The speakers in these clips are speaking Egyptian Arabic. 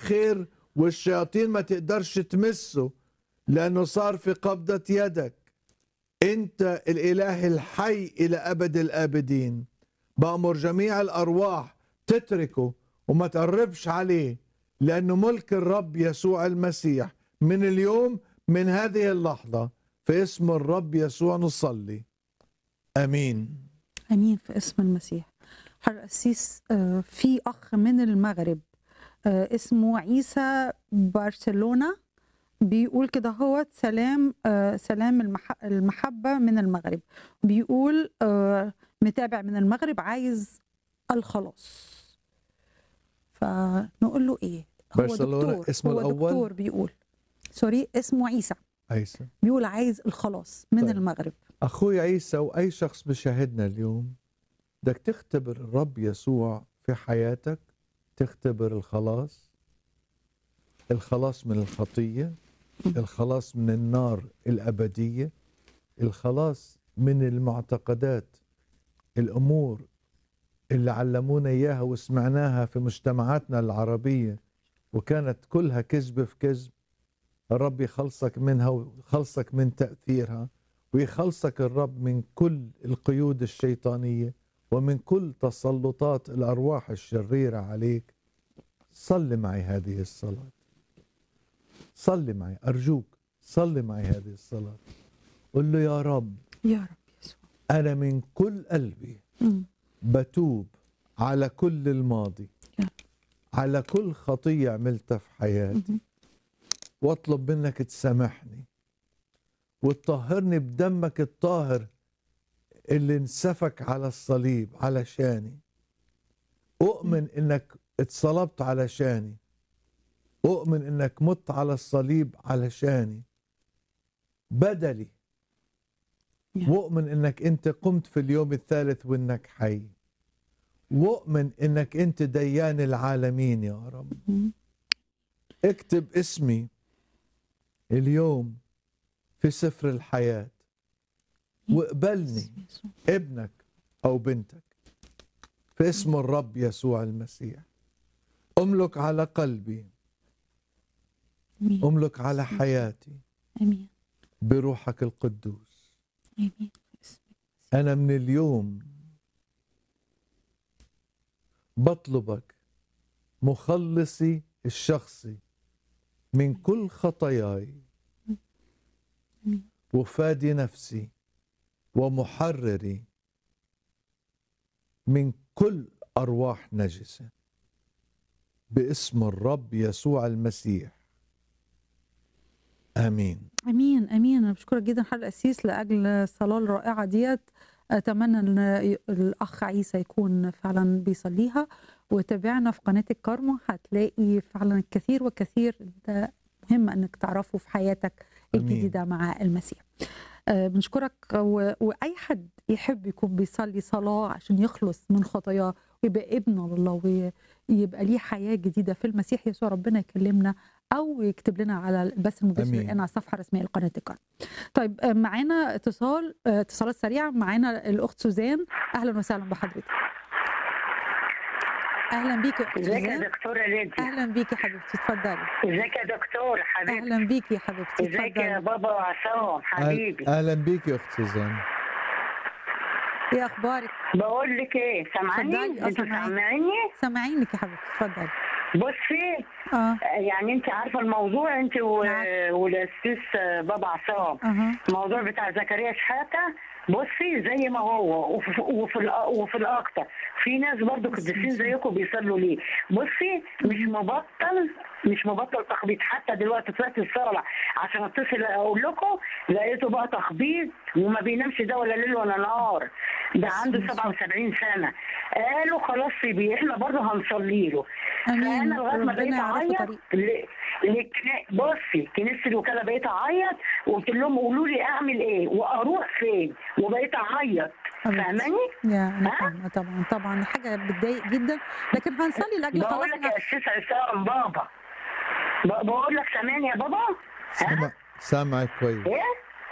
خير والشياطين ما تقدرش تمسه لأنه صار في قبضة يدك أنت الإله الحي إلى أبد الآبدين بأمر جميع الأرواح تتركه وما تقربش عليه لأنه ملك الرب يسوع المسيح من اليوم من هذه اللحظة في اسم الرب يسوع نصلي أمين امين في اسم المسيح حر قسيس آه، في اخ من المغرب آه، اسمه عيسى برشلونه بيقول كده هو سلام آه، سلام المح- المحبه من المغرب بيقول آه، متابع من المغرب عايز الخلاص فنقول له ايه هو برشلونة دكتور اسمه هو الأول؟ دكتور بيقول سوري اسمه عيسى عيسى بيقول عايز الخلاص من طيب. المغرب أخوي عيسى وأي شخص بشاهدنا اليوم بدك تختبر الرب يسوع في حياتك تختبر الخلاص الخلاص من الخطية الخلاص من النار الأبدية الخلاص من المعتقدات الأمور اللي علمونا إياها وسمعناها في مجتمعاتنا العربية وكانت كلها كذب في كذب الرب يخلصك منها ويخلصك من تأثيرها ويخلصك الرب من كل القيود الشيطانية ومن كل تسلطات الأرواح الشريرة عليك صل معي هذه الصلاة صل معي أرجوك صل معي هذه الصلاة قل له يا رب يا رب يسوع أنا من كل قلبي مم. بتوب على كل الماضي يا. على كل خطية عملتها في حياتي مهم. واطلب منك تسامحني وتطهرني بدمك الطاهر اللي انسفك على الصليب علشاني أؤمن إنك اتصلبت علشاني أؤمن إنك مت على الصليب علشاني بدلي يا. وأؤمن إنك أنت قمت في اليوم الثالث وإنك حي وأؤمن إنك أنت ديان العالمين يا رب مم. اكتب اسمي اليوم في سفر الحياة واقبلني اسم يسوع. ابنك أو بنتك في اسم الرب يسوع المسيح أملك على قلبي امين أملك على حياتي امين بروحك القدوس امين في اسم أنا من اليوم بطلبك مخلصي الشخصي من كل خطاياي امين وفادي نفسي ومحرري من كل أرواح نجسة باسم الرب يسوع المسيح آمين امين امين انا بشكرك جدا حضرتك القسيس لاجل الصلاه الرائعه ديت اتمنى ان الاخ عيسى يكون فعلا بيصليها وتابعنا في قناه الكارما هتلاقي فعلا الكثير والكثير ده مهم انك تعرفه في حياتك أمين. الجديده مع المسيح آه، بنشكرك و... واي حد يحب يكون بيصلي صلاه عشان يخلص من خطاياه ويبقى ابن الله ويبقى ليه حياه جديده في المسيح يسوع ربنا يكلمنا او يكتب لنا على البث المباشر أمين. الان على الصفحه الرسميه لقناه الكرم. طيب آه، معانا اتصال آه، اتصالات سريعه معانا الاخت سوزان اهلا وسهلا بحضرتك. اهلا بيكي يا اخت ازيك يا سوزان دكتورة ليديا اهلا بيكي يا حبيبتي اتفضلي ازيك يا دكتور حبيبي اهلا بيكي يا حبيبتي ازيك يا اتفضلي بابا وعصام حبيبي أهل- أهلا بيك يا أخت سوزان ايه اخبارك؟ بقول لك ايه سامعاني اتفضلي، اه انت سامعاكي. سامعيني سامعينك يا حبيبتي اتفضلي بصي اه يعني انت عارفه الموضوع انت و... نعم. والاستاذ بابا عصام اها الموضوع بتاع زكريا شحاته بصي زي ما هو وفي وفي, الأ- وفي الاكتر في ناس برضو قديسين زيكم بيصلوا ليه بصي مش مبطل مش مبطل تخبيط حتى دلوقتي طلعت الصلاه عشان اتصل اقول لكم لقيته بقى تخبيط وما بينامش ده ولا ليل ولا نهار ده عنده 77 سنه قالوا خلاص سيبيه احنا برضه هنصلي له امين فانا لغايه ما ربنا بقيت يعرفه اعيط طريق ل- للكنا- بصي كنيسه الوكاله بقيت اعيط وقلت لهم قولوا لي اعمل ايه واروح فين وبقيت اعيط حبيبتي. فاهماني؟ يا انا ها؟ فاهمه طبعا طبعا حاجه بتضايق جدا لكن هنصلي لاجل بقول خلاص لك يا استاذ عصام بابا ب- بقول لك سامعني يا بابا؟ سامع سامعك كويس ايه؟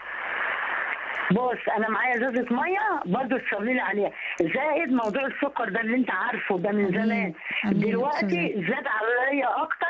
بص انا معايا ازازه ميه برضه تصلي لي عليها زائد موضوع السكر ده اللي انت عارفه ده من أمين. زمان أمين يا دلوقتي أستاذة. زاد عليا اكتر